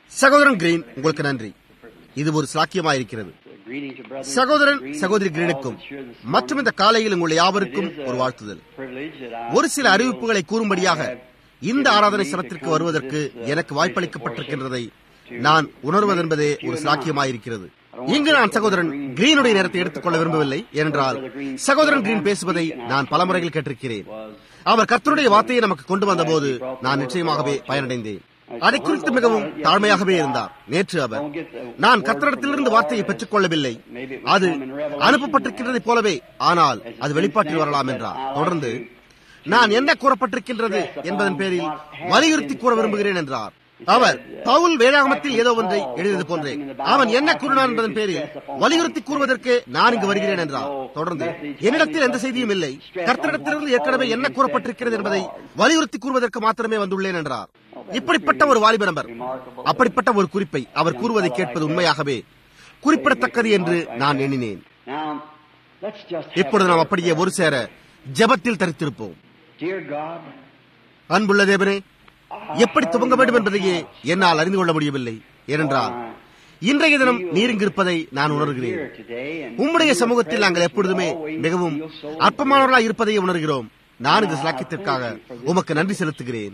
சகோதரன் கிரீன் உங்களுக்கு நன்றி இது ஒரு சாக்கியமாயிருக்கிறது சகோதரன் சகோதரி கிரீனுக்கும் மற்றும் இந்த காலையில் உங்கள் யாவருக்கும் ஒரு வாழ்த்துதல் ஒரு சில அறிவிப்புகளை கூறும்படியாக இந்த ஆராதனை சனத்திற்கு வருவதற்கு எனக்கு வாய்ப்பளிக்கப்பட்டிருக்கின்றதை நான் உணர்வதென்பதே ஒரு சாக்கியமாயிருக்கிறது இங்கு நான் சகோதரன் கிரீனுடைய நேரத்தை எடுத்துக்கொள்ள விரும்பவில்லை ஏனென்றால் சகோதரன் கிரீன் பேசுவதை நான் பல முறைகள் கேட்டிருக்கிறேன் அவர் கர்த்தருடைய வார்த்தையை நமக்கு கொண்டு வந்தபோது நான் நிச்சயமாகவே பயனடைந்தேன் அதை குறித்து மிகவும் தாழ்மையாகவே இருந்தார் நேற்று அவர் நான் கர்த்தரிடத்திலிருந்து வார்த்தையை பெற்றுக் கொள்ளவில்லை அது அனுப்பப்பட்டிருக்கின்றதை போலவே ஆனால் அது வெளிப்பாட்டில் வரலாம் என்றார் தொடர்ந்து நான் என்ன கூறப்பட்டிருக்கின்றது என்பதன் பேரில் வலியுறுத்தி கூற விரும்புகிறேன் என்றார் அவர் பவுல் வேதாகமத்தில் ஏதோ ஒன்றை எழுதியது போன்றேன் அவன் என்ன கூறினான் என்பதன் பேரில் வலியுறுத்தி கூறுவதற்கு நான் இங்கு வருகிறேன் என்றார் தொடர்ந்து என்னிடத்தில் எந்த செய்தியும் இல்லை கர்த்தரிடத்திலிருந்து ஏற்கனவே என்ன கூறப்பட்டிருக்கிறது என்பதை வலியுறுத்தி கூறுவதற்கு மாத்திரமே வந்துள்ளேன் என்றார் இப்படிப்பட்ட ஒரு வாலிப நபர் அப்படிப்பட்ட ஒரு குறிப்பை அவர் கூறுவதை கேட்பது உண்மையாகவே குறிப்பிடத்தக்கது என்று நான் எண்ணினேன் இப்பொழுது நாம் அப்படியே ஒரு சேர ஜபத்தில் தரித்திருப்போம் அன்புள்ள தேவனே எப்படி துவங்க வேண்டும் என்பதையே என்னால் அறிந்து கொள்ள முடியவில்லை ஏனென்றால் இன்றைய தினம் நீர் இங்கிருப்பதை நான் உணர்கிறேன் உம்முடைய சமூகத்தில் நாங்கள் எப்பொழுதுமே மிகவும் அற்பமானவர்களாக இருப்பதையே உணர்கிறோம் நான் இந்த சாக்கியத்திற்காக உமக்கு நன்றி செலுத்துகிறேன்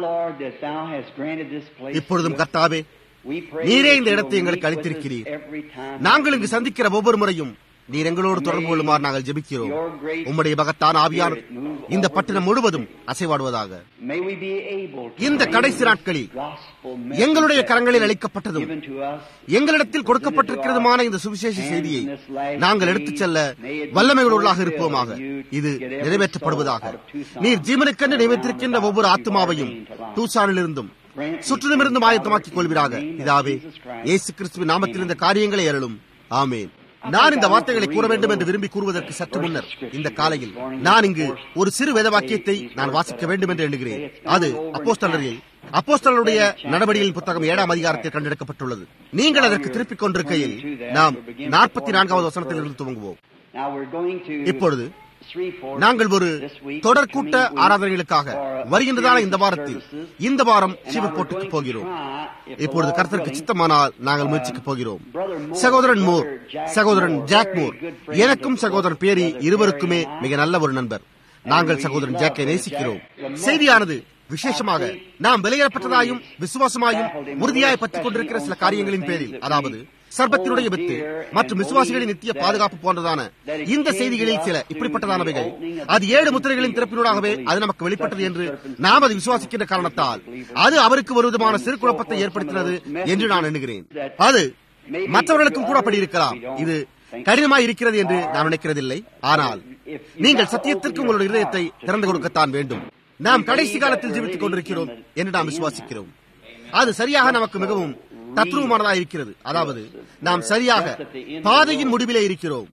இப்பொழுதும் கர்த்தாவே நீரே இந்த இடத்தை எங்களுக்கு அளித்திருக்கிறீர் நாங்கள் இங்கு சந்திக்கிற ஒவ்வொரு முறையும் நீர் எங்களோடு தொடர்பு கொள்ளுமாறு நாங்கள் ஜெபிக்கிறோம் உம்முடைய மகத்தான ஆவியார் இந்த பட்டினம் முழுவதும் அசைவாடுவதாக இந்த கடைசி நாட்களில் எங்களுடைய கரங்களில் அளிக்கப்பட்டதும் எங்களிடத்தில் கொடுக்கப்பட்டிருக்கிறதுமான இந்த சுவிசேஷ செய்தியை நாங்கள் எடுத்துச் செல்ல வல்லமைகளோடாக இருப்போமாக இது நிறைவேற்றப்படுவதாக நீர் ஜீவனுக்கென்று நியமித்திருக்கின்ற ஒவ்வொரு ஆத்மாவையும் தூசானிலிருந்தும் சுற்றிலுமிருந்தும் ஆயத்தமாக்கிக் கொள்வீராக இதாவே இயேசு கிறிஸ்துவின் நாமத்தில் இந்த காரியங்களை அருளும் ஆமேன் நான் இந்த வார்த்தைகளை கூற வேண்டும் என்று விரும்பி கூறுவதற்கு சற்று முன்னர் இந்த காலையில் நான் இங்கு ஒரு சிறு வேத வாக்கியத்தை நான் வாசிக்க வேண்டும் என்று எண்ணுகிறேன் அது அப்போஸ்தலரில் அப்போஸ்தலருடைய நடவடிக்கையின் புத்தகம் ஏழாம் அதிகாரத்தில் கண்டெடுக்கப்பட்டுள்ளது நீங்கள் அதற்கு திருப்பிக் கொண்டிருக்கையில் நாம் நாற்பத்தி நான்காவது வசனத்திலிருந்து துவங்குவோம் இப்பொழுது நாங்கள் ஒரு தொடர் கூட்ட ஆராதனைகளுக்காக வருகின்றதான இந்த வாரத்தில் இந்த வாரம் சிவப்போட்டுக்கு போகிறோம் இப்பொழுது கருத்திற்கு சித்தமானால் நாங்கள் முயற்சிக்கு போகிறோம் சகோதரன் மோர் சகோதரன் ஜாக் மோர் எனக்கும் சகோதரன் பேரி இருவருக்குமே மிக நல்ல ஒரு நண்பர் நாங்கள் சகோதரன் ஜாக்கை நேசிக்கிறோம் செய்தியானது விசேஷமாக நாம் விலையிடப்பட்டதாயும் விசுவாசமாயும் உறுதியாய் பற்றிக் கொண்டிருக்கிற சில காரியங்களின் பேரில் அதாவது சர்பத்தினுடைய வித்து மற்றும் விசுவாசிகளின் நித்திய பாதுகாப்பு போன்றதான இந்த செய்திகளில் சில இப்படிப்பட்டதானவைகள் அது ஏழு முத்திரைகளின் திறப்பினூடாகவே அது நமக்கு வெளிப்பட்டது என்று நாம் அதை விசுவாசிக்கின்ற காரணத்தால் அது அவருக்கு ஒரு விதமான சிறு குழப்பத்தை ஏற்படுத்தினது என்று நான் எண்ணுகிறேன் அது மற்றவர்களுக்கும் கூட அப்படி இருக்கலாம் இது கடினமாய் இருக்கிறது என்று நான் நினைக்கிறதில்லை ஆனால் நீங்கள் சத்தியத்திற்கு உங்களுடைய இதயத்தை திறந்து கொடுக்கத்தான் வேண்டும் நாம் கடைசி காலத்தில் ஜீவித்துக் கொண்டிருக்கிறோம் என்று நாம் விசுவாசிக்கிறோம் அது சரியாக நமக்கு மிகவும் தத்ரூபமானதாக இருக்கிறது அதாவது நாம் சரியாக பாதையின் முடிவிலே இருக்கிறோம்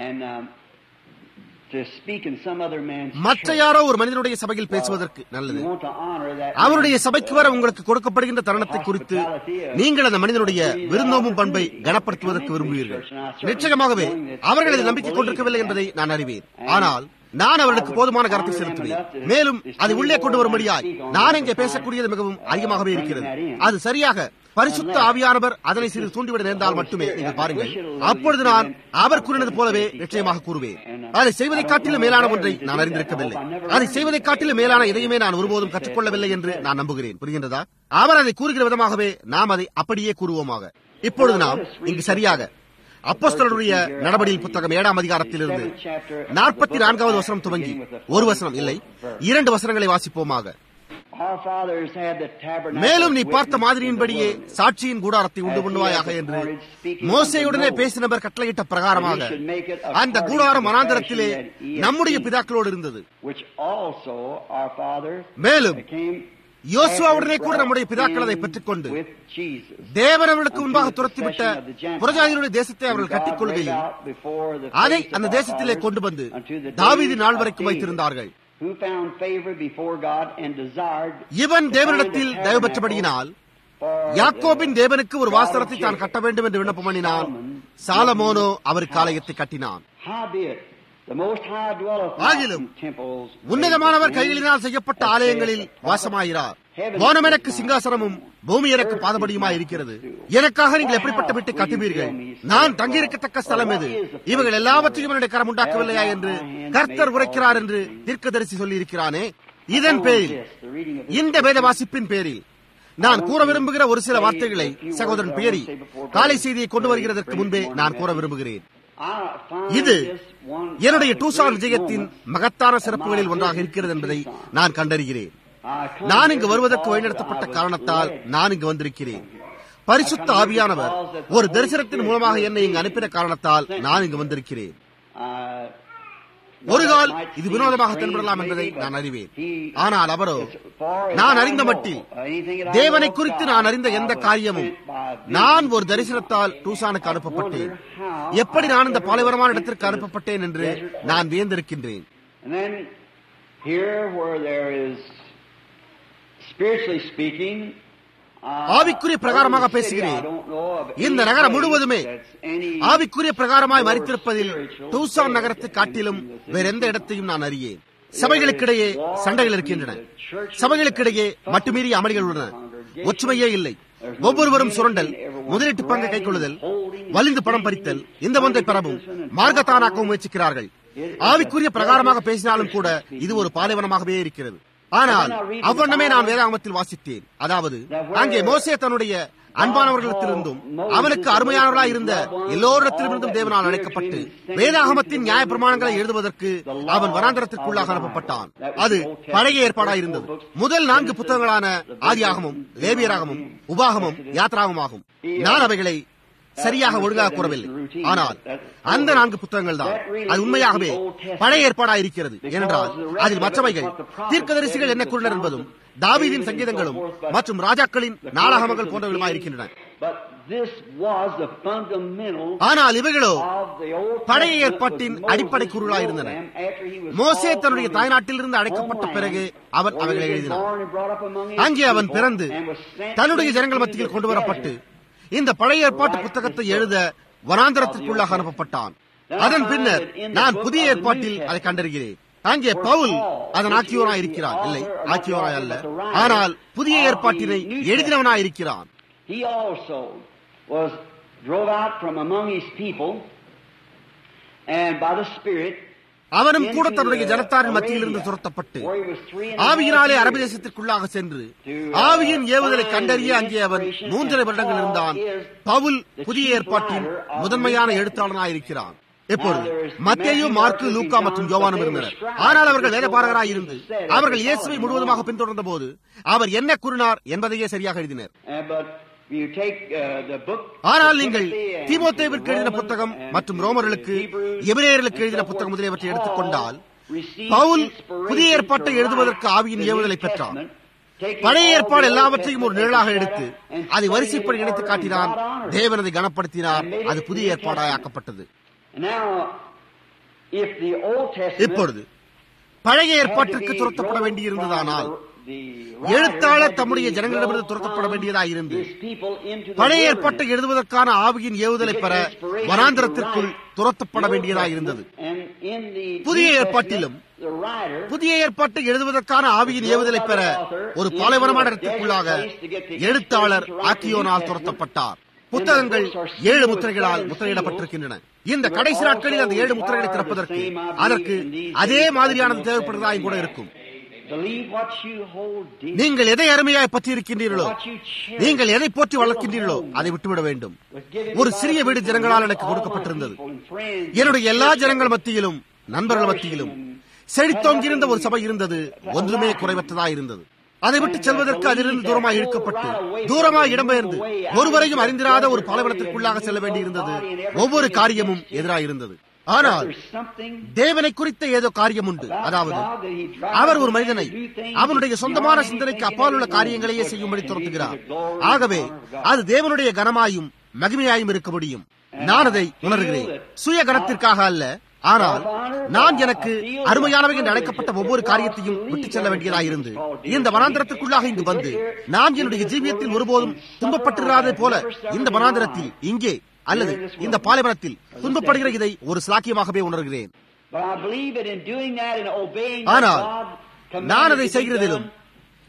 மற்ற யாரோ ஒரு மனிதனுடைய சபையில் பேசுவதற்கு நல்லது அவருடைய சபைக்கு வர உங்களுக்கு கொடுக்கப்படுகின்ற தருணத்தை குறித்து நீங்கள் அந்த மனிதனுடைய விருந்தோம்பும் பண்பை கனப்படுத்துவதற்கு விரும்புவீர்கள் நிச்சயமாகவே அவர்கள் அதை நம்பிக்கை கொண்டிருக்கவில்லை என்பதை நான் அறிவேன் ஆனால் நான் அவர்களுக்கு போதுமான கருத்தை செலுத்துவேன் மேலும் அதை உள்ளே கொண்டு வரும்படியாய் நான் இங்கே பேசக்கூடியது மிகவும் அதிகமாகவே இருக்கிறது அது சரியாக பரிசுத்த ஆவியானவர் அதனை சிறிது தூண்டிவிட நேர்ந்தால் மட்டுமே நீங்கள் பாருங்கள் அப்பொழுது நான் அவர் கூறினது போலவே நிச்சயமாக கூறுவேன் அதை செய்வதை காட்டிலும் மேலான ஒன்றை நான் அறிந்திருக்கவில்லை அதை செய்வதை காட்டிலும் மேலான எதையுமே நான் ஒருபோதும் கற்றுக்கொள்ளவில்லை என்று நான் நம்புகிறேன் புரிகின்றதா அவர் அதை கூறுகிற விதமாகவே நாம் அதை அப்படியே கூறுவோமாக இப்பொழுது நாம் இங்கு சரியாக அப்போஸ்தலருடைய நடவடிக்கை புத்தகம் ஏழாம் அதிகாரத்திலிருந்து நாற்பத்தி நான்காவது வசனம் துவங்கி ஒரு வசனம் இல்லை இரண்டு வசனங்களை வாசிப்போமாக மேலும் நீ பார்த்த மாதிரியின்படியே சாட்சியின் கூடாரத்தை உண்டு பண்ணுவாயாக என்று மோசையுடனே பேசினவர் கட்டளையிட்ட பிரகாரமாக அந்த கூடாரம் மனாந்தரத்திலே நம்முடைய பிதாக்களோடு இருந்தது மேலும் யோசுவாவுடனே கூட நம்முடைய பிதாக்கள் அதை பெற்றுக் கொண்டு தேவன் அவர்களுக்கு முன்பாக துரத்திவிட்ட புரஜாதிகளுடைய தேசத்தை அவர்கள் கட்டிக் கொள்கையில் அதை அந்த தேசத்திலே கொண்டு வந்து தாவீது நாள் வரைக்கும் வைத்திருந்தார்கள் இவன் தேவனிடத்தில் தயவு பெற்றபடியினால் யாக்கோபின் தேவனுக்கு ஒரு வாசனத்தை தான் கட்ட வேண்டும் என்று விண்ணப்பம் பண்ணினான் சாலமோனோ அவருக்கு ஆலயத்தை கட்டினான் ஆகிலும் உன்னதமானவர் கைகளினால் செய்யப்பட்ட ஆலயங்களில் வாசமாகிறார் வானம் எனக்கு சிங்காசனமும் பூமி எனக்கு பாதபடியுமா இருக்கிறது எனக்காக நீங்கள் எப்படிப்பட்ட வீட்டை கட்டுவீர்கள் நான் தங்கியிருக்கத்தக்க ஸ்தலம் எது இவர்கள் எல்லாவற்றையும் என்னுடைய கரம் உண்டாக்கவில்லையா என்று கர்த்தர் உரைக்கிறார் என்று தீர்க்கதரிசி சொல்லி இருக்கிறானே இதன் பேரில் இந்த வேத வாசிப்பின் பேரில் நான் கூற விரும்புகிற ஒரு சில வார்த்தைகளை சகோதரன் பேரி காலை செய்தியை கொண்டு வருகிறதற்கு முன்பே நான் கூற விரும்புகிறேன் இது என்னுடைய டூசான் விஜயத்தின் மகத்தான சிறப்புகளில் ஒன்றாக இருக்கிறது என்பதை நான் கண்டறிகிறேன் நான் இங்கு வருவதற்கு வழிநடத்தப்பட்ட காரணத்தால் நான் இங்கு வந்திருக்கிறேன் பரிசுத்த ஆவியானவர் ஒரு தரிசனத்தின் மூலமாக என்னை இங்கு அனுப்பின காரணத்தால் நான் இங்கு வந்திருக்கிறேன் ஒரு கால் இது வினோதமாக தென்படலாம் என்பதை நான் அறிவேன் ஆனால் அவரோ நான் அறிந்த மட்டில் தேவனை குறித்து நான் அறிந்த எந்த காரியமும் நான் ஒரு தரிசனத்தால் டூசானுக்கு அனுப்பப்பட்டேன் எப்படி நான் இந்த பாலைவரமான இடத்திற்கு அனுப்பப்பட்டேன் என்று நான் வியந்திருக்கின்றேன் ஆவிக்குரிய பிரகாரமாக பேசுகிறேன் இந்த நகரம் முழுவதுமே ஆவிக்குரிய பிரகாரமாய் மறித்திருப்பதில் டூசான் நகரத்தை காட்டிலும் வேற எந்த இடத்தையும் நான் அறியேன் சபைகளுக்கிடையே சண்டைகள் இருக்கின்றன சபைகளுக்கிடையே மட்டுமீறிய அமளிகள் உள்ளன ஒற்றுமையே இல்லை ஒவ்வொருவரும் சுரண்டல் முதலீட்டு பங்கை கைக்கொள்ளுதல் வலிந்து பணம் பறித்தல் இந்த ஒன்றை பெறவும் மார்க்கத்தானாக்கவும் முயற்சிக்கிறார்கள் ஆவிக்குரிய பிரகாரமாக பேசினாலும் கூட இது ஒரு பாலைவனமாகவே இருக்கிறது ஆனால் அவ்வண்ணமே நான் வேதாகமத்தில் வாசித்தேன் அதாவது அங்கே மோசே தன்னுடைய அன்பானவர்களிடத்திலிருந்தும் அவனுக்கு அருமையானவர்களாய் இருந்த எல்லோரிடத்திலிருந்தும் தேவனால் அழைக்கப்பட்டு வேதாகமத்தின் நியாய பிரமாணங்களை எழுதுவதற்கு அவன் வனாந்தரத்திற்குள்ளாக அனுப்பப்பட்டான் அது பழைய ஏற்பாடாய் இருந்தது முதல் நான்கு புத்தகங்களான ஆதியாகமும் லேபியராகமும் உபாகமும் யாத்ராகமாகும் நான் அவைகளை சரியாக ஒழுங்காக கூறவில்லை ஆனால் அந்த நான்கு புத்தகங்கள் தான் அது உண்மையாகவே பழைய ஏற்பாடா இருக்கிறது ஏனென்றால் அதில் மற்றவைகள் தீர்க்கதரிசிகள் என்ன கூறினர் என்பதும் தாவீதின் சங்கீதங்களும் மற்றும் ராஜாக்களின் நாடகங்கள் போன்றவர்களுமா இருக்கின்றன ஆனால் இவைகளோ பழைய ஏற்பாட்டின் அடிப்படை கூறுகளாக இருந்தன மோசே தன்னுடைய தாய்நாட்டிலிருந்து அழைக்கப்பட்ட பிறகு அவன் அவைகளை எழுதினான் அங்கே அவன் பிறந்து தன்னுடைய ஜனங்கள் மத்தியில் கொண்டு வரப்பட்டு இந்த பழைய ஏற்பாட்டு புத்தகத்தை எழுத வனாந்தரத்திற்குள்ளாக அனுப்பப்பட்டான் அதன் பின்னர் நான் புதிய ஏற்பாட்டில் அதை கண்டறிகிறேன் அங்கே பவுல் அதன் ஆக்கியோராய் இருக்கிறான் இல்லை ஆக்கியோராய் அல்ல ஆனால் புதிய ஏற்பாட்டினை எழுதினவனாய் இருக்கிறான் அவனும் கூட தன்னுடைய ஜனத்தாரின் மத்தியிலிருந்து துரத்தப்பட்டு ஆவியினாலே அரபி தேசத்திற்குள்ளாக சென்று ஆவியின் ஏவுதலை கண்டறிய அங்கே அவன் மூன்றரை வருடங்கள் இருந்தான் பவுல் புதிய ஏற்பாட்டின் முதன்மையான எழுத்தாளனாயிருக்கிறான் எப்பொழுது மத்தேயு மார்க்கு லூக்கா மற்றும் யோவானும் இருந்தனர் ஆனால் அவர்கள் வேலைப்பாரகராய் இருந்து அவர்கள் இயேசுவை முழுவதுமாக பின்தொடர்ந்த போது அவர் என்ன கூறினார் என்பதையே சரியாக எழுதினர் ஆனால் நீங்கள் தீமோத்தேவிற்கு எழுதின புத்தகம் மற்றும் ரோமர்களுக்கு எபிரேயர்களுக்கு எழுதின புத்தகம் முதலியவற்றை எடுத்துக்கொண்டால் பவுல் புதிய ஏற்பாட்டை எழுதுவதற்கு ஆவியின் ஏவுதலை பெற்றான் பழைய ஏற்பாடு எல்லாவற்றையும் ஒரு நிழலாக எடுத்து அதை வரிசைப்படி இணைத்து காட்டினான் தேவனதை கனப்படுத்தினார் அது புதிய ஏற்பாடாய் ஆக்கப்பட்டது இப்பொழுது பழைய ஏற்பாட்டிற்கு துரத்தப்பட வேண்டியிருந்ததானால் எழுத்தாளர் தம்முடைய ஜனங்களிடமிருந்து துரத்தப்பட வேண்டியதாக இருந்து பழைய ஏற்பாட்டை எழுதுவதற்கான ஆவியின் ஏவுதலை பெற வனாந்திரத்திற்குள் துரத்தப்பட வேண்டியதாக இருந்தது புதிய ஏற்பாட்டிலும் புதிய ஏற்பாட்டை எழுதுவதற்கான ஆவியின் ஏவுதலை பெற ஒரு பாலைவனமான இடத்திற்குள்ளாக எழுத்தாளர் ஆக்கியோனால் துரத்தப்பட்டார் புத்தகங்கள் ஏழு முத்திரைகளால் முத்திரையிடப்பட்டிருக்கின்றன இந்த கடைசி நாட்களில் அந்த ஏழு முத்திரைகளை திறப்பதற்கு அதற்கு அதே மாதிரியானது தேவைப்படுவதாய் கூட இருக்கும் நீங்கள் எதை அருமையாய் பற்றி இருக்கின்றீர்களோ நீங்கள் எதை போற்றி வளர்க்கின்றீர்களோ அதை விட்டுவிட வேண்டும் ஒரு சிறிய வீடு ஜனங்களால் எனக்கு கொடுக்கப்பட்டிருந்தது என்னுடைய எல்லா ஜனங்கள் மத்தியிலும் நண்பர்கள் மத்தியிலும் செழித்தோங்கியிருந்த ஒரு சபை இருந்தது ஒன்றுமே குறைவற்றதா இருந்தது அதை விட்டு செல்வதற்கு அதிலிருந்து தூரமாக இழுக்கப்பட்டு தூரமாக இடம்பெயர்ந்து ஒருவரையும் அறிந்திராத ஒரு பாலைவனத்திற்குள்ளாக செல்ல வேண்டியிருந்தது ஒவ்வொரு காரியமும் எதிராக இருந்தது ஆனால் தேவனை குறித்த ஏதோ காரியம் உண்டு அதாவது அவர் ஒரு மனிதனை அவனுடைய சொந்தமான சிந்தனைக்கு அப்பால் உள்ள காரியங்களையே செய்யும்படி துரத்துகிறார் ஆகவே அது தேவனுடைய கனமாயும் மகிமையாயும் இருக்க முடியும் நான் அதை உணர்கிறேன் சுய கனத்திற்காக அல்ல ஆனால் நான் எனக்கு அருமையானவை என்று அழைக்கப்பட்ட ஒவ்வொரு காரியத்தையும் விட்டுச் செல்ல வேண்டியதாயிருந்து இந்த வனாந்திரத்திற்குள்ளாக இங்கு வந்து நான் என்னுடைய ஜீவியத்தில் ஒருபோதும் துன்பப்பட்டிராதே போல இந்த வனாந்திரத்தில் இங்கே அல்லது இந்த பாலைவனத்தில் துன்பப்படுகிற இதை ஒரு சாக்கியமாகவே உணர்கிறேன் ஆனால் நான் அதை செய்கிறதிலும்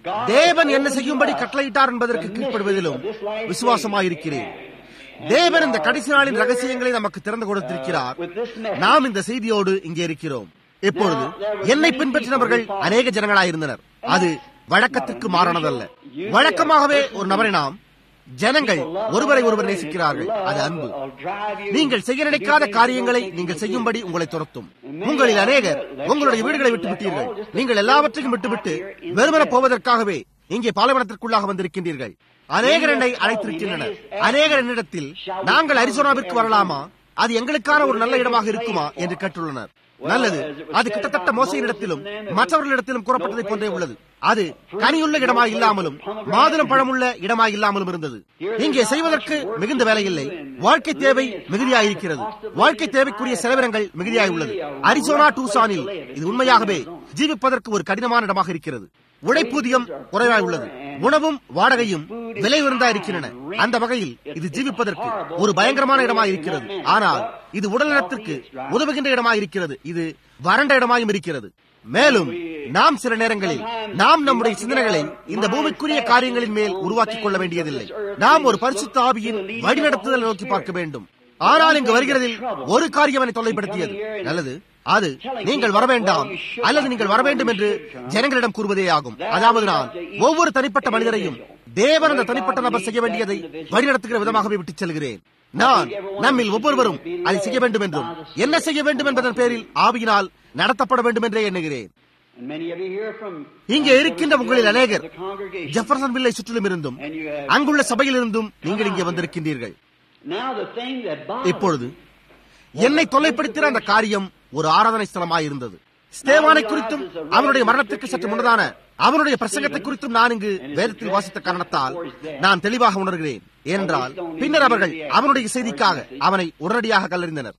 தேவன் என்ன செய்யும்படி கட்டளையிட்டார் என்பதற்கு கீழ்ப்படுவதிலும் விசுவாசமாயிருக்கிறேன் தேவன் இந்த கடைசி நாளின் ரகசியங்களை நமக்கு திறந்து கொடுத்திருக்கிறார் நாம் இந்த செய்தியோடு இங்கே இருக்கிறோம் இப்பொழுது என்னை பின்பற்றினவர்கள் அநேக ஜனங்களாயிருந்தனர் அது வழக்கத்திற்கு மாறானதல்ல வழக்கமாகவே ஒரு நபரை நாம் ஜனங்கள் ஒருவரை ஒருவர் நேசிக்கிறார்கள் அது அன்பு நீங்கள் செய்ய நினைக்காத காரியங்களை நீங்கள் செய்யும்படி உங்களை துரத்தும் உங்களில் அநேகர் உங்களுடைய வீடுகளை விட்டுவிட்டீர்கள் நீங்கள் எல்லாவற்றையும் விட்டுவிட்டு வெறுமன போவதற்காகவே இங்கே பாலைவனத்திற்குள்ளாக வந்திருக்கின்றீர்கள் அநேகர் என்னை அழைத்திருக்கின்றனர் அநேகர் என்னிடத்தில் நாங்கள் அரிசோனாவிற்கு வரலாமா அது எங்களுக்கான ஒரு நல்ல இடமாக இருக்குமா என்று கேட்டுள்ளனர் நல்லது அது கிட்டத்தட்ட மோசையினிடத்திலும் மற்றவர்களிடத்திலும் கூறப்பட்டதை போன்றே உள்ளது அது கனியுள்ள இடமாய் இல்லாமலும் மாதுளம் பழமுள்ள இடமாய் இல்லாமலும் இருந்தது இங்கே செய்வதற்கு மிகுந்த வேலை இல்லை வாழ்க்கை தேவை மிகுதியாயிருக்கிறது வாழ்க்கை தேவைக்குரிய செலவினங்கள் மிகுதியாய் உள்ளது அரிசோனா டூசானில் இது உண்மையாகவே ஜீவிப்பதற்கு ஒரு கடினமான இடமாக இருக்கிறது உழைப்பூதியம் குறைவாய் உள்ளது உணவும் வாடகையும் விலை உயர்ந்தா இருக்கின்றன அந்த வகையில் இது ஜீவிப்பதற்கு ஒரு பயங்கரமான இடமாய் இருக்கிறது ஆனால் இது உடல்நலத்திற்கு உதவுகின்ற இடமாய் இருக்கிறது இது வறண்ட இடமாயும் இருக்கிறது மேலும் நாம் சில நேரங்களில் நாம் நம்முடைய சிந்தனைகளை இந்த பூமிக்குரிய காரியங்களின் மேல் உருவாக்கிக் கொள்ள வேண்டியதில்லை நாம் ஒரு பரிசுத்த ஆவியின் வழிநடத்துதல் நோக்கி பார்க்க வேண்டும் ஆனால் இங்கு வருகிறதில் ஒரு காரியம் என்னை தொல்லைப்படுத்தியது நல்லது அது நீங்கள் வர வேண்டாம் அல்லது நீங்கள் வர வேண்டும் என்று ஜனங்களிடம் கூறுவதே ஆகும் அதாவது நான் ஒவ்வொரு தனிப்பட்ட மனிதரையும் தேவன் அந்த தனிப்பட்ட நபர் செய்ய வேண்டியதை வழிநடத்துகிற விதமாகவே விட்டுச் செல்கிறேன் நான் நம்மில் ஒவ்வொருவரும் அதை செய்ய வேண்டும் என்றும் என்ன செய்ய வேண்டும் என்பதன் பேரில் ஆவியினால் நடத்தப்பட வேண்டும் என்றே எண்ணுகிறேன் இங்கே இருக்கின்ற உங்களில் அநேகர் ஜெஃபர்சன் வில்லை சுற்றிலும் இருந்தும் அங்குள்ள சபையில் இருந்தும் நீங்கள் இங்கே வந்திருக்கின்றீர்கள் இப்பொழுது என்னை தொல்லைப்படுத்தின அந்த காரியம் ஒரு ஆராதனை ஸ்தலமாய் இருந்தது ஸ்தேவானை குறித்தும் அவனுடைய மரணத்திற்கு சற்று முன்னதான அவனுடைய பிரசங்கத்தை குறித்தும் நான் இங்கு வேதத்தில் வாசித்த காரணத்தால் நான் தெளிவாக உணர்கிறேன் ஏனென்றால் பின்னர் அவர்கள் அவனுடைய செய்திக்காக அவனை உடனடியாக கல்லறிந்தனர்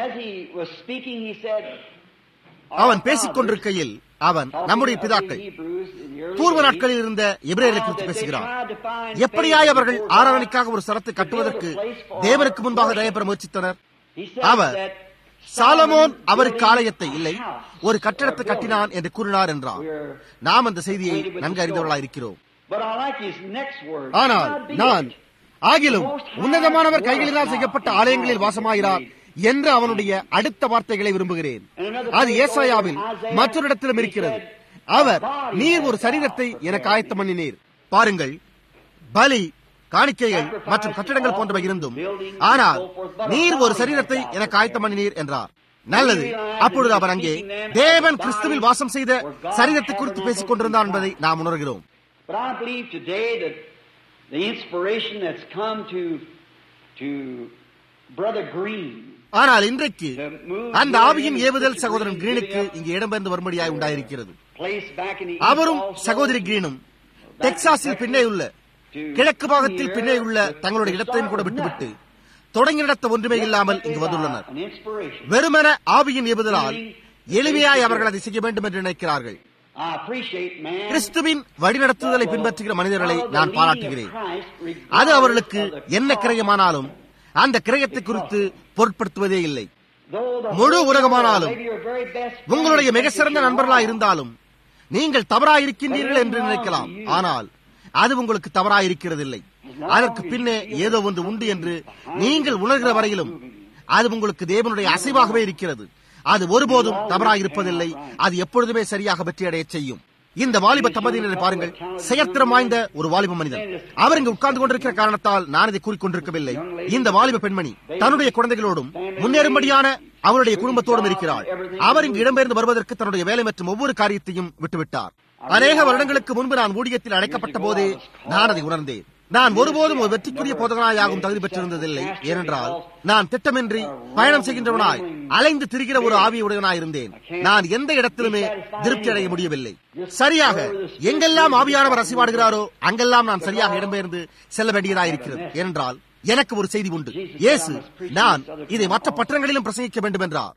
அவன் பேசிக் கொண்டிருக்கையில் அவன் நம்முடைய பிதாக்கள் பூர்வ நாட்களில் இருந்த எபிரேயர்களை குறித்து பேசுகிறான் எப்படியாய் அவர்கள் ஆராதனைக்காக ஒரு சரத்தை கட்டுவதற்கு தேவனுக்கு முன்பாக தயப்பெற முயற்சித்தனர் அவர் சாலமோன் அவருக்கு ஆலயத்தை இல்லை ஒரு கட்டடத்தை கட்டினான் என்று கூறினார் என்றார் நாம் அந்த செய்தியை நன்கு அறிந்தவர்களாக இருக்கிறோம் ஆனால் நான் ஆகிலும் உன்னதமானவர் கைகளினால் செய்யப்பட்ட ஆலயங்களில் வாசமாகிறார் என்று அவனுடைய அடுத்த வார்த்தைகளை விரும்புகிறேன் அது ஏசாயாவில் மற்றொரு இடத்திலும் இருக்கிறது அவர் நீர் ஒரு சரீரத்தை எனக்கு ஆயத்தம் பண்ணினீர் பாருங்கள் பலி காணிக்கைகள் மற்றும் கட்டிடங்கள் போன்றவை இருந்தும் ஆனால் நீர் ஒரு சரீரத்தை எனக்கு ஆயத்தம் பண்ணினீர் என்றார் நல்லது அப்பொழுது அவர் அங்கே தேவன் கிறிஸ்துவில் வாசம் செய்த சரீரத்தை குறித்து பேசிக் கொண்டிருந்தார் என்பதை நாம் உணர்கிறோம் ஆனால் இன்றைக்கு அந்த ஆவியின் ஏவுதல் சகோதரன் கிரீனுக்கு இங்கே இடம்பெயர்ந்து வரும்படியாய் உண்டாயிருக்கிறது அவரும் சகோதரி கிரீனும் டெக்சாஸில் பின்னே உள்ள கிழக்கு பாகத்தில் பின்னே உள்ள தங்களுடைய இடத்தையும் கூட விட்டுவிட்டு தொடங்கி நடத்த ஒன்றுமே இல்லாமல் இங்கு வந்துள்ளனர் வெறுமன ஆவியின் ஏவுதலால் எளிமையாய் அவர்கள் அதை செய்ய வேண்டும் என்று நினைக்கிறார்கள் கிறிஸ்துவின் வழிநடத்துதலை பின்பற்றுகிற மனிதர்களை நான் பாராட்டுகிறேன் அது அவர்களுக்கு என்ன கிரயமானாலும் அந்த கிரயத்தை குறித்து பொருட்படுத்துவதே இல்லை முழு உலகமானாலும் உங்களுடைய மிக சிறந்த நண்பர்களாக இருந்தாலும் நீங்கள் தவறாயிருக்கின்றீர்கள் என்று நினைக்கலாம் ஆனால் அது உங்களுக்கு தவறாயிருக்கிறதில்லை அதற்கு பின்னே ஏதோ ஒன்று உண்டு என்று நீங்கள் உணர்கிற வரையிலும் அது உங்களுக்கு தேவனுடைய அசைவாகவே இருக்கிறது அது ஒருபோதும் தவறாயிருப்பதில்லை அது எப்பொழுதுமே சரியாக வெற்றியடைய செய்யும் இந்த வாலிப தம்பதியினரை பாருங்கள் செயற்திறம் வாய்ந்த ஒரு வாலிப மனிதன் அவர் இங்கு உட்கார்ந்து கொண்டிருக்கிற காரணத்தால் நான் இதை கூறிக்கொண்டிருக்கவில்லை இந்த வாலிப பெண்மணி தன்னுடைய குழந்தைகளோடும் முன்னேறும்படியான அவருடைய குடும்பத்தோடும் இருக்கிறாள் அவர் இங்கு இடம்பெயர்ந்து வருவதற்கு தன்னுடைய வேலை மற்றும் ஒவ்வொரு காரியத்தையும் விட்டுவிட்டார் அநேக வருடங்களுக்கு முன்பு நான் ஊழியத்தில் அழைக்கப்பட்ட போதே நான் அதை உணர்ந்தேன் நான் ஒருபோதும் ஒரு வெற்றிக்குரிய போதகனாயாகும் தகுதி பெற்றிருந்ததில்லை ஏனென்றால் நான் திட்டமின்றி பயணம் செய்கின்றவனாய் அலைந்து திரிகிற ஒரு ஆவியுடையவனாய் இருந்தேன் நான் எந்த இடத்திலுமே திருப்தி அடைய முடியவில்லை சரியாக எங்கெல்லாம் ஆவியானவர் அசைவாடுகிறாரோ அங்கெல்லாம் நான் சரியாக இடம்பெயர்ந்து செல்ல வேண்டியதாயிருக்கிறது ஏனென்றால் எனக்கு ஒரு செய்தி உண்டு இயேசு நான் இதை மற்ற பட்டணங்களிலும் பிரசங்கிக்க வேண்டும் என்றார்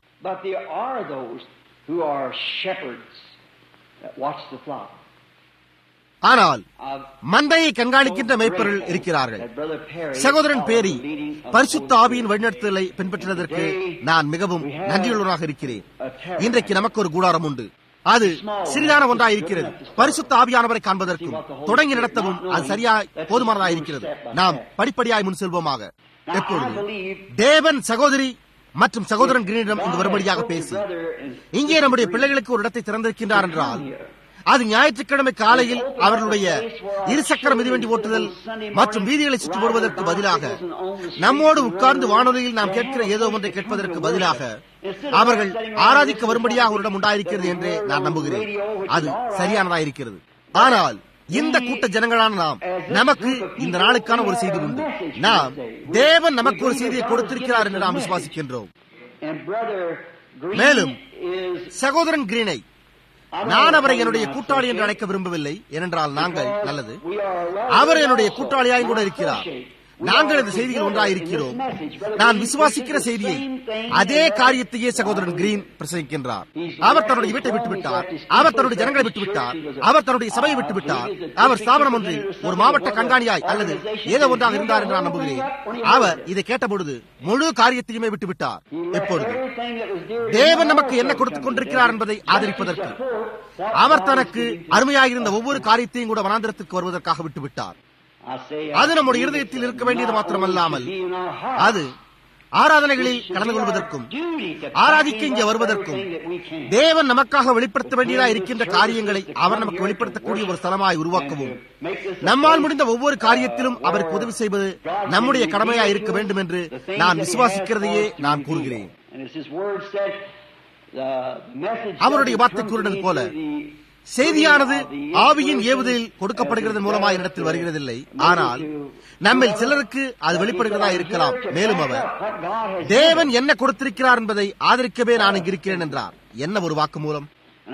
ஆனால் மந்தையை கண்காணிக்கின்ற மெய்ப்பொருள் இருக்கிறார்கள் சகோதரன் பேரி பரிசுத்த ஆவியின் வழிநடத்துதலை பின்பற்றினதற்கு நான் மிகவும் நன்றியுள்ளவராக இருக்கிறேன் இன்றைக்கு நமக்கு ஒரு கூடாரம் உண்டு அது சிறிதான ஒன்றாயிருக்கிறது பரிசுத்த ஆவியானவரை காண்பதற்கும் தொடங்கி நடத்தவும் அது சரியா போதுமானதாயிருக்கிறது நாம் படிப்படியாய் முன் செல்வோமாக எப்பொழுது தேவன் சகோதரி மற்றும் சகோதரன் கிரீனிடம் இங்கு வரும்படியாக பேசி இங்கே நம்முடைய பிள்ளைகளுக்கு ஒரு இடத்தை திறந்திருக்கின்றார் என்றால் அது ஞாயிற்றுக்கிழமை காலையில் அவர்களுடைய இருசக்கர மிதிவண்டி ஓட்டுதல் மற்றும் வீதிகளை சுற்றி வருவதற்கு பதிலாக நம்மோடு உட்கார்ந்து வானொலியில் நாம் கேட்கிற ஏதோ ஒன்றை கேட்பதற்கு பதிலாக அவர்கள் ஆராதிக்க வரும்படியாக ஒரு இடம் உண்டாயிருக்கிறது என்றே நான் நம்புகிறேன் அது சரியானதாயிருக்கிறது ஆனால் இந்த கூட்ட ஜனங்களான நாம் நமக்கு இந்த நாளுக்கான ஒரு செய்தி உண்டு நாம் தேவன் நமக்கு ஒரு செய்தியை கொடுத்திருக்கிறார் என்று நாம் விசுவாசிக்கின்றோம் மேலும் சகோதரன் கிரீனை நான் அவரை என்னுடைய கூட்டாளி என்று அழைக்க விரும்பவில்லை ஏனென்றால் நாங்கள் நல்லது அவர் என்னுடைய கூட்டாளியாயும் கூட இருக்கிறார் நாங்கள் இந்த செய்தியில் ஒன்றாயிருக்கிறோம் நான் விசுவாசிக்கிற செய்தியை அதே காரியத்தையே சகோதரன் கிரீன் பிரசங்கிக்கின்றார் அவர் தன்னுடைய வீட்டை விட்டுவிட்டார் அவர் தன்னுடைய ஜனங்களை விட்டுவிட்டார் அவர் தன்னுடைய சபையை விட்டுவிட்டார் அவர் ஸ்தாபனம் ஒன்றில் ஒரு மாவட்ட கண்காணியாய் அல்லது ஏதோ ஒன்றாக இருந்தார் என்று நான் நம்புகிறேன் அவர் இதை கேட்டபொழுது முழு காரியத்தையுமே விட்டுவிட்டார் எப்பொழுது தேவன் நமக்கு என்ன கொடுத்துக் கொண்டிருக்கிறார் என்பதை ஆதரிப்பதற்கு அவர் தனக்கு அருமையாயிருந்த ஒவ்வொரு காரியத்தையும் கூட வனாந்திரத்திற்கு வருவதற்காக விட்டுவிட்டார் அது நம்முடைய இருதயத்தில் இருக்க வேண்டியது மாத்திரமல்லாமல் அது ஆராதனைகளில் கலந்து கொள்வதற்கும் ஆராதிக்க இங்கே வருவதற்கும் தேவன் நமக்காக வெளிப்படுத்த வேண்டியதா இருக்கின்ற காரியங்களை அவர் நமக்கு வெளிப்படுத்தக்கூடிய ஒரு ஸ்தலமாய் உருவாக்கவும் நம்மால் முடிந்த ஒவ்வொரு காரியத்திலும் அவருக்கு உதவி செய்வது நம்முடைய கடமையா இருக்க வேண்டும் என்று நான் விசுவாசிக்கிறதையே நான் கூறுகிறேன் அவருடைய வார்த்தை கூறினது போல செய்தியானது ஆவியின் ஏவுதலில் கொடுக்கப்படுகிறது மூலமாக இடத்தில் வருகிறதில்லை ஆனால் நம்ம சிலருக்கு அது வெளிப்படுகிறதா இருக்கலாம் மேலும் அவர் தேவன் என்ன கொடுத்திருக்கிறார் என்பதை ஆதரிக்கவே நான் இங்கு இருக்கிறேன் என்றார் என்ன ஒரு வாக்கு மூலம்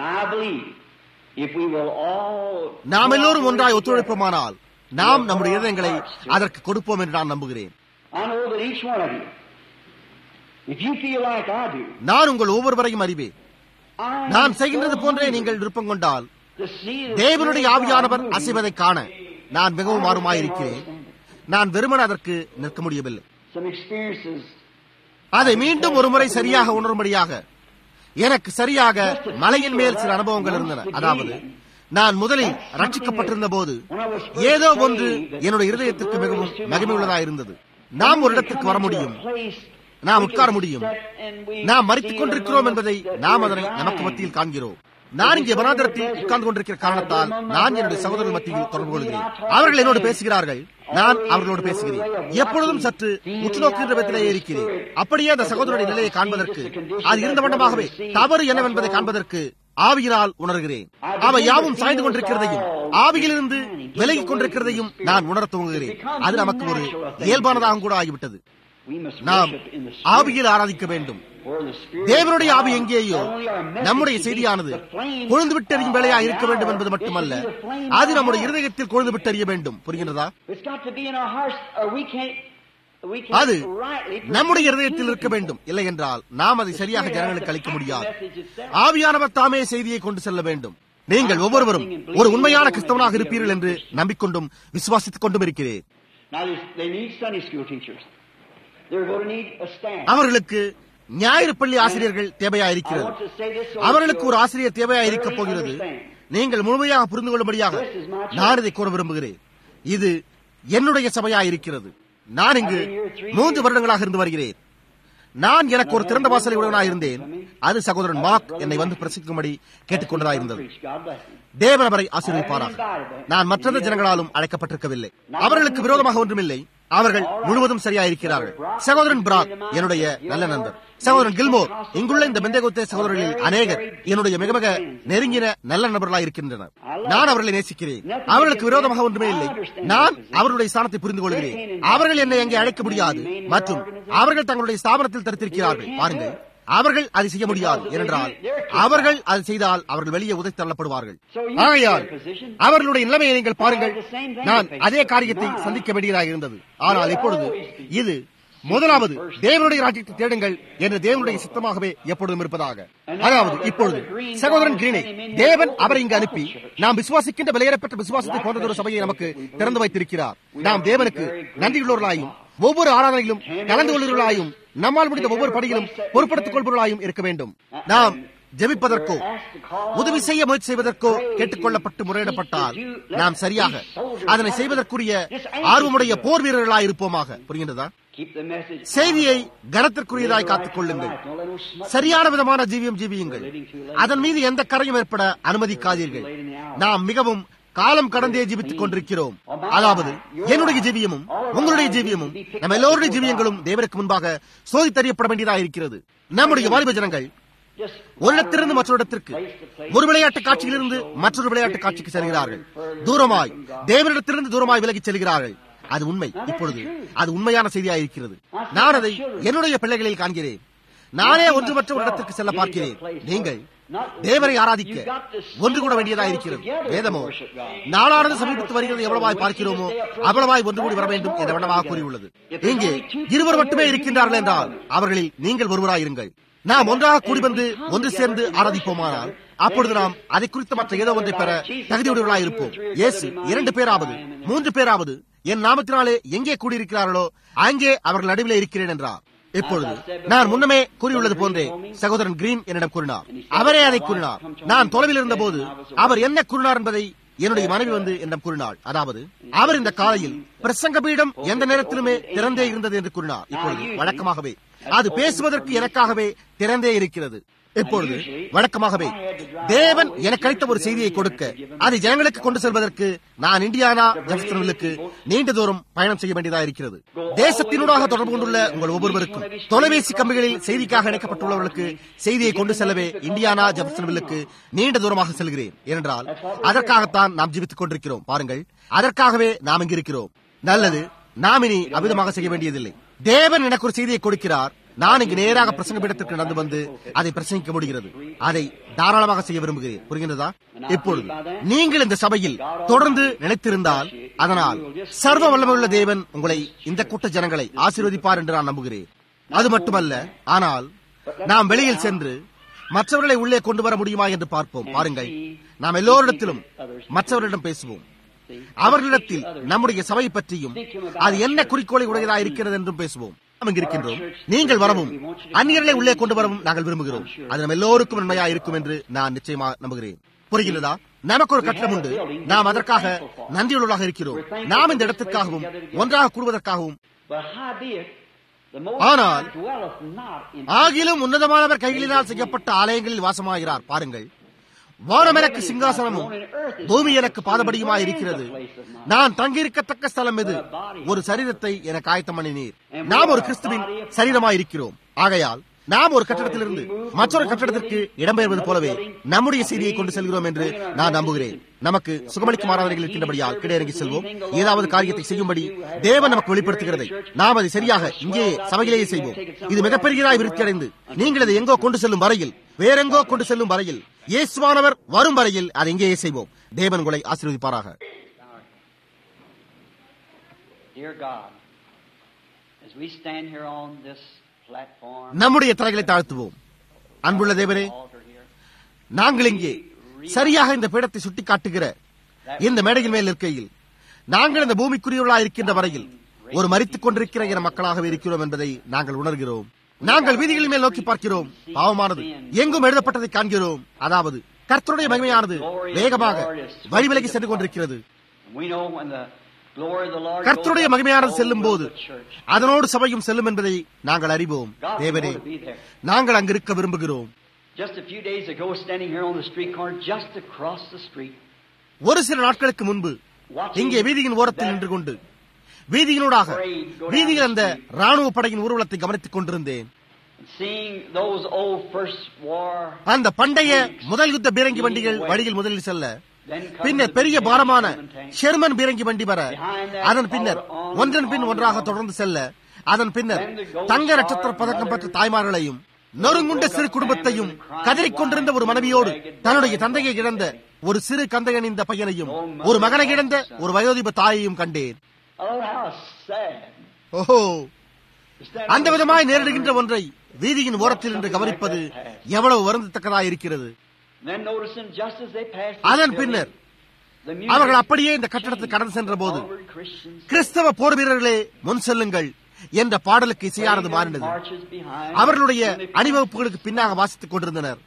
நாம் எல்லோரும் ஒன்றாய் ஒத்துழைப்போமானால் நாம் நம்முடைய இதயங்களை அதற்கு கொடுப்போம் என்று நான் நம்புகிறேன் நான் உங்கள் ஒவ்வொருவரையும் அறிவேன் நான் செய்கின்றது போன்றே நீங்கள் விருப்பம் கொண்டால் தேவனுடைய ஆவியானவர் அசைவதை காண நான் மிகவும் ஆர்வமாயிருக்கிறேன் நான் வெறுமன அதற்கு நிற்க முடியவில்லை அதை மீண்டும் ஒரு முறை சரியாக உணரும்படியாக எனக்கு சரியாக மலையின் மேல் சில அனுபவங்கள் இருந்தன அதாவது நான் முதலில் ரட்சிக்கப்பட்டிருந்த போது ஏதோ ஒன்று என்னுடைய இருதயத்திற்கு மிகவும் மகிமையுள்ளதாக இருந்தது நாம் ஒரு இடத்திற்கு வர முடியும் நாம் உட்கார முடியும் நாம் மறித்துக் கொண்டிருக்கிறோம் என்பதை நாம் அதனை நமக்கு மத்தியில் காண்கிறோம் நான் இங்கே வனாந்திரத்தில் உட்கார்ந்து கொண்டிருக்கிற காரணத்தால் நான் என்னுடைய சகோதரர் மத்தியில் தொடர்பு கொள்கிறேன் அவர்கள் என்னோடு பேசுகிறார்கள் நான் அவர்களோடு பேசுகிறேன் எப்பொழுதும் சற்று உற்று நோக்குகின்ற விதத்திலேயே இருக்கிறேன் அப்படியே அந்த சகோதரனுடைய நிலையை காண்பதற்கு அது இருந்த வண்ணமாகவே தவறு என்னவென்பதை காண்பதற்கு ஆவியினால் உணர்கிறேன் அவை யாவும் சாய்ந்து கொண்டிருக்கிறதையும் ஆவியிலிருந்து விலகிக் கொண்டிருக்கிறதையும் நான் உணர துவங்குகிறேன் அது நமக்கு ஒரு இயல்பானதாக கூட ஆகிவிட்டது நாம் ஆவியில் ஆராதிக்க வேண்டும் தேவனுடைய ஆவி எங்கேயோ நம்முடைய செய்தியானது கொழுந்து விட்டறியும் வேலையா இருக்க வேண்டும் என்பது மட்டுமல்ல அது நம்முடைய இருதயத்தில் கொழுந்து விட்டறிய வேண்டும் புரிகின்றதா அது நம்முடைய இருதயத்தில் இருக்க வேண்டும் இல்லை என்றால் நாம் அதை சரியாக ஜனங்களுக்கு அளிக்க முடியாது ஆவியானவர் தாமே செய்தியை கொண்டு செல்ல வேண்டும் நீங்கள் ஒவ்வொருவரும் ஒரு உண்மையான கிறிஸ்தவனாக இருப்பீர்கள் என்று நம்பிக்கொண்டும் விசுவாசித்துக் கொண்டும் இருக்கிறேன் அவர்களுக்கு ஞாயிறு பள்ளி ஆசிரியர்கள் தேவையா இருக்கிறது அவர்களுக்கு ஒரு ஆசிரியர் தேவையா இருக்க போகிறது நீங்கள் முழுமையாக புரிந்து கொள்ளும்படியாக நான் இதை கூற விரும்புகிறேன் இது என்னுடைய சபையா இருக்கிறது நான் இங்கு மூன்று வருடங்களாக இருந்து வருகிறேன் நான் எனக்கு ஒரு திறந்த வாசலை உடனாக இருந்தேன் அது சகோதரன் மார்க் என்னை வந்து பிரசிக்கும்படி கேட்டுக்கொண்டதா இருந்தது தேவன் அவரை ஆசீர்விப்பாராக நான் மற்றெந்த ஜனங்களாலும் அழைக்கப்பட்டிருக்கவில்லை அவர்களுக்கு விரோதமாக ஒன்றுமில்லை அவர்கள் முழுவதும் சரியா இருக்கிறார்கள் சகோதரன் பிராக் என்னுடைய நல்ல நண்பர் சகோதரன் கில்மோர் இங்குள்ள இந்த பெந்தகோத்தே சகோதரர்களில் அநேகர் என்னுடைய மிக மிக நெருங்கின நல்ல நபர்களாக இருக்கின்றனர் நான் அவர்களை நேசிக்கிறேன் அவர்களுக்கு விரோதமாக ஒன்றுமே இல்லை நான் அவர்களுடைய ஸ்தானத்தை புரிந்து கொள்கிறேன் அவர்கள் என்னை எங்கே அழைக்க முடியாது மற்றும் அவர்கள் தங்களுடைய ஸ்தாபனத்தில் தடுத்திருக்கிறார்கள் பாருங்கள் அவர்கள் அதை செய்ய முடியாது ஏனென்றால் அவர்கள் அதை செய்தால் அவர்கள் வெளியே உதை தள்ளப்படுவார்கள் ஆகையால் அவர்களுடைய நிலைமையை நீங்கள் பாருங்கள் நான் அதே காரியத்தை சந்திக்க வேண்டியதாக இருந்தது ஆனால் இப்பொழுது இது முதலாவது தேவனுடைய ராஜ்யத்தை தேடுங்கள் என்று தேவனுடைய சித்தமாகவே எப்பொழுதும் இருப்பதாக அதாவது இப்பொழுது சகோதரன் கிரீனை தேவன் அவரை இங்கு அனுப்பி நாம் விசுவாசிக்கின்ற விலையேறப்பட்ட விசுவாசத்தை போன்றதொரு சபையை நமக்கு திறந்து வைத்திருக்கிறார் நாம் தேவனுக்கு நன்றியுள்ளவர்களாயும் ஒவ்வொரு ஆராதனையிலும் கலந்து கொள்வர்களாயும் நம்மால் முடிந்த ஒவ்வொரு படியிலும் பொறுப்படுத்திக் கொள்பவர்களாயும் இருக்க வேண்டும் நாம் ஜெபிப்பதற்கோ உதவி செய்ய முயற்சி செய்வதற்கோ கேட்டுக்கொள்ளப்பட்டு முறையிடப்பட்டால் நாம் சரியாக அதனை செய்வதற்குரிய ஆர்வமுடைய போர் வீரர்களாய் இருப்போமாக புரிகின்றதா செய்தியை கனத்திற்குரியதாய் காத்துக் கொள்ளுங்கள் சரியான விதமான ஜீவியம் ஜீவியுங்கள் அதன் மீது எந்த கரையும் ஏற்பட அனுமதிக்காதீர்கள் நாம் மிகவும் காலம் கடந்தே ஜீவித்துக் கொண்டிருக்கிறோம் அதாவது என்னுடைய ஜீவியமும் உங்களுடைய ஜீவியமும் நம்ம எல்லோருடைய ஜீவியங்களும் தேவனுக்கு முன்பாக சோதித்தறியப்பட வேண்டியதாக இருக்கிறது நம்முடைய வாலிப ஜனங்கள் ஒரு இடத்திலிருந்து மற்றொரு இடத்திற்கு ஒரு விளையாட்டு காட்சியிலிருந்து மற்றொரு விளையாட்டு காட்சிக்கு செல்கிறார்கள் தூரமாய் தேவனிடத்திலிருந்து தூரமாய் விலகிச் செல்கிறார்கள் அது உண்மை இப்பொழுது அது உண்மையான செய்தியாக இருக்கிறது நான் அதை என்னுடைய பிள்ளைகளில் காண்கிறேன் நானே ஒன்றுமற்ற ஒரு இடத்திற்கு செல்ல பார்க்கிறேன் நீங்கள் தேவரை ஆராதிக்க ஒன்று கூட வேண்டியதாக இருக்கிறது வேதமோ நாளானது சமீபத்து வருகிறது எவ்வளவாய் பார்க்கிறோமோ அவ்வளவாய் ஒன்று கூடி வர வேண்டும் என்ற வண்ணமாக கூறியுள்ளது இங்கே இருவர் மட்டுமே இருக்கின்றார்கள் என்றால் அவர்களில் நீங்கள் ஒருவராயிருங்கள் நாம் ஒன்றாக கூடி வந்து ஒன்று சேர்ந்து ஆராதிப்போமானால் அப்பொழுது நாம் அதை குறித்த மற்ற ஏதோ ஒன்றை பெற தகுதியுடையவர்களாக இருப்போம் இயேசு இரண்டு பேராவது மூன்று பேராவது என் நாமத்தினாலே எங்கே கூடியிருக்கிறார்களோ அங்கே அவர்கள் நடுவில் இருக்கிறேன் என்றார் இப்பொழுது நான் முன்னமே கூறியுள்ளது போன்றே சகோதரன் கிரீன் என்னிடம் கூறினார் அவரே அதை கூறினார் நான் தொலைவில் இருந்த போது அவர் என்ன கூறினார் என்பதை என்னுடைய மனைவி வந்து என்னிடம் கூறினாள் அதாவது அவர் இந்த காலையில் பிரசங்க பீடம் எந்த நேரத்திலுமே திறந்தே இருந்தது என்று கூறினார் இப்பொழுது வழக்கமாகவே அது பேசுவதற்கு எனக்காகவே திறந்தே இருக்கிறது இப்பொழுது வழக்கமாகவே தேவன் எனக்கு அளித்த ஒரு செய்தியை கொடுக்க அதை ஜனங்களுக்கு கொண்டு செல்வதற்கு நான் இந்தியானா ஜெஃபர்சன்வில்லுக்கு நீண்ட தூரம் பயணம் செய்ய வேண்டியதாக இருக்கிறது தேசத்தினூடாக தொடர்பு கொண்டுள்ள உங்கள் ஒவ்வொருவருக்கும் தொலைபேசி கம்பிகளில் செய்திக்காக இணைக்கப்பட்டுள்ளவர்களுக்கு செய்தியை கொண்டு செல்லவே இந்தியானா ஜெஃபர்சன்வில்லுக்கு நீண்ட தூரமாக செல்கிறேன் ஏனென்றால் அதற்காகத்தான் நாம் ஜீவித்துக் கொண்டிருக்கிறோம் பாருங்கள் அதற்காகவே நாம் இங்கிருக்கிறோம் நல்லது நாம் இனி அவிதமாக செய்ய வேண்டியதில்லை தேவன் எனக்கு ஒரு செய்தியை கொடுக்கிறார் நான் இங்கு நேராக பிரசங்க பீடத்திற்கு நடந்து வந்து அதை பிரசங்கிக்க முடிகிறது அதை தாராளமாக செய்ய விரும்புகிறேன் புரிகின்றதா இப்பொழுது நீங்கள் இந்த சபையில் தொடர்ந்து நினைத்திருந்தால் அதனால் சர்வ வல்லமையுள்ள தேவன் உங்களை இந்த கூட்ட ஜனங்களை ஆசீர்வதிப்பார் என்று நான் நம்புகிறேன் அது மட்டுமல்ல ஆனால் நாம் வெளியில் சென்று மற்றவர்களை உள்ளே கொண்டு வர முடியுமா என்று பார்ப்போம் பாருங்கள் நாம் எல்லோரிடத்திலும் மற்றவர்களிடம் பேசுவோம் அவர்களிடத்தில் நம்முடைய சபை பற்றியும் அது என்ன குறிக்கோளை உடையதாக இருக்கிறது என்றும் பேசுவோம் நாம் இருக்கின்றோம் நீங்கள் வரவும் அந்நியர்களை உள்ளே கொண்டு வரவும் நாங்கள் விரும்புகிறோம் அது நம்ம எல்லோருக்கும் நன்மையா இருக்கும் என்று நான் நிச்சயமா நம்புகிறேன் புரிகிறதா நமக்கு ஒரு கட்டணம் உண்டு நாம் அதற்காக நன்றியுள்ளதாக இருக்கிறோம் நாம் இந்த இடத்திற்காகவும் ஒன்றாக கூடுவதற்காகவும் ஆனால் ஆகிலும் உன்னதமானவர் கைகளினால் செய்யப்பட்ட ஆலயங்களில் வாசமாகிறார் பாருங்கள் வானம் எனக்கு சிங்காசனமும் பூமி எனக்கு பாதபடியுமாய் இருக்கிறது நான் தங்கியிருக்கத்தக்க ஸ்தலம் எது ஒரு சரீரத்தை எனக்கு ஆயத்தம் பண்ணினீர் நாம் ஒரு கிறிஸ்துவின் சரீரமாய் இருக்கிறோம் ஆகையால் நாம் ஒரு கட்டடத்திலிருந்து மற்றொரு கட்டடத்திற்கு இடம்பெயர்வது போலவே நம்முடைய செய்தியை கொண்டு செல்கிறோம் என்று நான் நம்புகிறேன் நமக்கு சுகமளிக்கும் ஆராதனைகள் இருக்கின்றபடியால் கிடையிறங்கி செல்வோம் ஏதாவது காரியத்தை செய்யும்படி தேவன் நமக்கு வெளிப்படுத்துகிறதை நாம் அதை சரியாக இங்கேயே சபையிலேயே செய்வோம் இது மிகப்பெரியதாய் விருத்தி அடைந்து நீங்கள் அதை எங்கோ கொண்டு செல்லும் வரையில் வேறெங்கோ கொண்டு செல்லும் வரையில் இயேசுவானவர் வரும் வரையில் அதை இங்கேயே செய்வோம் தேவன் உங்களை ஆசீர்வதிப்பாராக Dear God, as we stand here on this platform, நம்முடைய தலைகளை தாழ்த்துவோம் அன்புள்ள தேவரே altar here, நாங்கள் இங்கே சரியாக இந்த பீடத்தை சுட்டிக்காட்டுகிற இந்த மேடையின் மேல் இருக்கையில் நாங்கள் இந்த பூமிக்குரியவர்களாக இருக்கின்ற வரையில் ஒரு மறித்துக் கொண்டிருக்கிற இன மக்களாகவே இருக்கிறோம் என்பதை நாங்கள் உணர்கிறோம் நாங்கள் வீதிகளின் மேல் நோக்கி பார்க்கிறோம் பாவமானது எங்கும் எழுதப்பட்டதை காண்கிறோம் அதாவது கர்த்தருடைய மகிமையானது வேகமாக வழிவிலகி சென்று கொண்டிருக்கிறது and we know when the glory of the Lord கர்த்தருடைய goes up, மகிமையானது so செல்லும் will போது the church. அதனோடு சபையும் செல்லும் என்பதை நாங்கள் அறிவோம் God, we தேவனே want to be there. நாங்கள் அங்கிருக்க விரும்புகிறோம் Just a few days ago, standing here on the street corner, just across the street, ஒரு சில நாட்களுக்கு முன்பு இங்கே வீதியின் ஓரத்தில் நின்று கொண்டு வீதியினூடாக வீதியில் அந்த ராணுவ படையின் ஊர்வலத்தை கவனித்துக் கொண்டிருந்தேன் and seeing those old First War, அந்த பண்டைய முதல் யுத்த பீரங்கி வண்டிகள் வழியில் முதலில் செல்ல then come பின்னர் the பெரிய big பாரமான German tank. ஷெர்மன் பீரங்கி வண்டி வர அதன் பின்னர் ஒன்றன் பின் ஒன்றாக தொடர்ந்து செல்ல அதன் பின்னர் தங்க நட்சத்திர பதக்கம் பெற்ற தாய்மார்களையும் நொறுங்குண்ட சிறு குடும்பத்தையும் கதறிக் கொண்டிருந்த ஒரு மனைவியோடு தன்னுடைய தந்தையை இழந்த ஒரு சிறு கந்தையன் இந்த பையனையும் ஒரு மகனை இழந்த ஒரு வயோதிப தாயையும் கண்டேன் Oh, how sad. ஓஹோ To stand அந்த on the விதமாய் street நேரிடுகின்ற corner, ஒன்றை வீதியின் ஓரத்தில் நின்று கவனிப்பது எவ்வளவு வருந்தத்தக்கதாய் இருக்கிறது Then noticing just as they passed அதன் this பின்னர் building, the music அவர்கள் அப்படியே இந்த கட்டடத்தை கடந்து சென்ற போது forward Christians கிறிஸ்தவ போர் வீரர்களே முன் செல்லுங்கள் என்ற பாடலுக்கு இசையானது மாறினது marches behind, அவர்களுடைய and they- அணிவகுப்புகளுக்கு பின்னாக வாசித்துக் கொண்டிருந்தனர்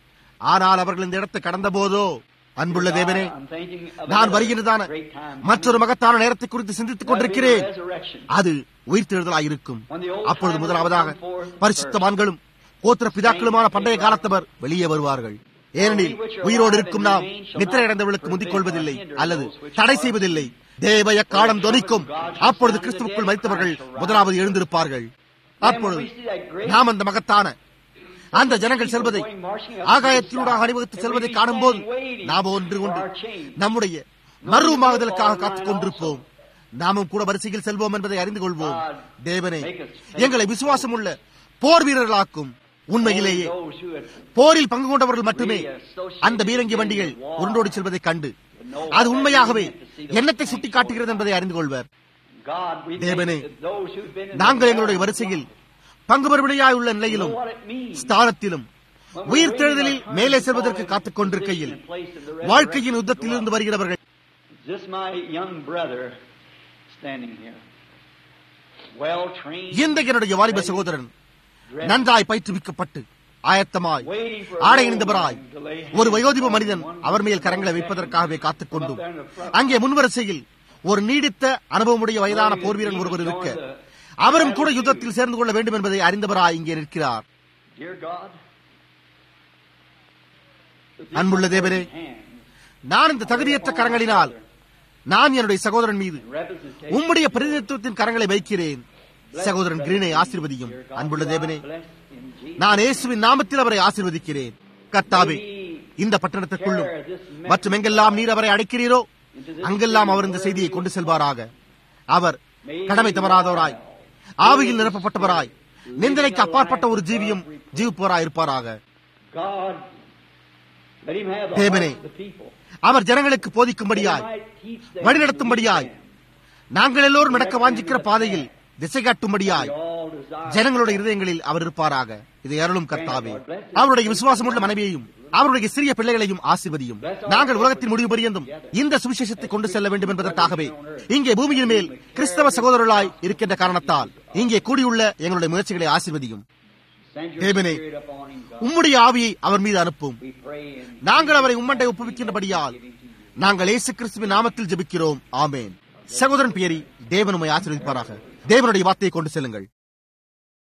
ஆனால் அவர்கள் இந்த இடத்தை கடந்த போதோ அன்புள்ள தேவனே நான் வருகிறதான மற்றொரு மகத்தான நேரத்தை குறித்து சிந்தித்துக் கொண்டிருக்கிறேன் அது உயிர்த்தெழுதலாயிருக்கும் அப்பொழுது முதலாவதாக பரிசுத்தவான்களும் கோத்திர பிதாக்களுமான பண்டைய காலத்தவர் வெளியே வருவார்கள் ஏனெனில் உயிரோடு இருக்கும் நாம் நித்திரையடைந்தவர்களுக்கு முந்திக் கொள்வதில்லை அல்லது தடை செய்வதில்லை தேவய காலம் தொனிக்கும் அப்பொழுது கிறிஸ்துவுக்குள் மறித்தவர்கள் முதலாவது எழுந்திருப்பார்கள் அப்பொழுது நாம் அந்த மகத்தான அந்த ஜனங்கள் செல்வதை ஆகாயத்தினூடாக அணிவகுத்து செல்வதை காணும் போது நாம் ஒன்று கொண்டு நம்முடைய மர்வமாகுதலுக்காக காத்துக் கொண்டிருப்போம் நாமும் கூட வரிசையில் செல்வோம் என்பதை அறிந்து கொள்வோம் தேவனே எங்களை விசுவாசம் உள்ள போர் வீரர்களாக்கும் உண்மையிலேயே போரில் பங்கு கொண்டவர்கள் மட்டுமே அந்த பீரங்கி வண்டிகள் உருண்டோடி செல்வதை கண்டு அது உண்மையாகவே என்னத்தை சுட்டிக்காட்டுகிறது என்பதை அறிந்து கொள்வர் தேவனே நாங்கள் எங்களுடைய வரிசையில் பங்கு பெறுபடியாய் உள்ள நிலையிலும் ஸ்தானத்திலும் உயிர் தேடுதலில் மேலே செல்வதற்கு காத்துக் கொண்டிருக்கையில் வாழ்க்கையின் யுத்தத்திலிருந்து வருகிறவர்கள் இந்த என்னுடைய வாலிப சகோதரன் நன்றாய் பயிற்றுவிக்கப்பட்டு ஆயத்தமாய் ஆடை அணிந்தவராய் ஒரு வயோதிப மனிதன் அவர் மேல் கரங்களை வைப்பதற்காகவே காத்துக் கொண்டும் அங்கே முன்வரிசையில் ஒரு நீடித்த அனுபவமுடைய வயதான போர்வீரன் ஒருவர் இருக்க அவரும் கூட யுத்தத்தில் சேர்ந்து கொள்ள வேண்டும் என்பதை அறிந்தவராய் இங்கே நிற்கிறார் அன்புள்ள தேவரே நான் இந்த தகுதியற்ற கரங்களினால் நான் என்னுடைய சகோதரன் மீது உம்முடைய பிரதிநிதித்துவத்தின் கரங்களை வைக்கிறேன் சகோதரன் கிரீனை ஆசிர்வதியும் அன்புள்ள தேவனே நான் இயேசுவின் நாமத்தில் அவரை ஆசிர்வதிக்கிறேன் கத்தாவே இந்த பட்டணத்திற்குள்ளும் மற்றும் எங்கெல்லாம் நீர் அவரை அடைக்கிறீரோ அங்கெல்லாம் அவர் இந்த செய்தியை கொண்டு செல்வாராக அவர் கடமை தவறாதவராய் ஆவியில் நிரப்பப்பட்டவராய் நிந்தனைக்கு அப்பாற்பட்ட ஒரு ஜீவியம் ஜீவிப்பவராய் இருப்பாராக தேவனே அவர் ஜனங்களுக்கு போதிக்கும்படியாய் வழிநடத்தும்படியாய் நாங்கள் எல்லோரும் நடக்க வாஞ்சிக்கிற பாதையில் திசை காட்டும்படியாய் ஜனங்களுடைய இருதயங்களில் அவர் இருப்பாராக இதை அருளும் கர்த்தாவே அவருடைய விசுவாசமுள்ள மனைவியையும் அவருடைய சிறிய பிள்ளைகளையும் ஆசிர்வதியும் நாங்கள் உலகத்தின் முடிவு பரியந்தும் இந்த சுவிசேஷத்தை கொண்டு செல்ல வேண்டும் என்பதற்காகவே இங்கே பூமியின் மேல் கிறிஸ்தவ சகோதரர்களாய் இருக்கின்ற காரணத்தால் இங்கே கூடியுள்ள எங்களுடைய முயற்சிகளை ஆசிர்வதியும் தேவனே உம்முடைய ஆவியை அவர் மீது அனுப்பும் நாங்கள் அவரை உம்மண்டை ஒப்புவிக்கின்றபடியால் நாங்கள் இயேசு கிறிஸ்துவின் நாமத்தில் ஜெபிக்கிறோம் ஆமேன் சகோதரன் பியரி தேவனுமை ஆசிர்வதிப்பாராக தேவனுடைய வார்த்தையை கொண்டு செல்லுங்கள்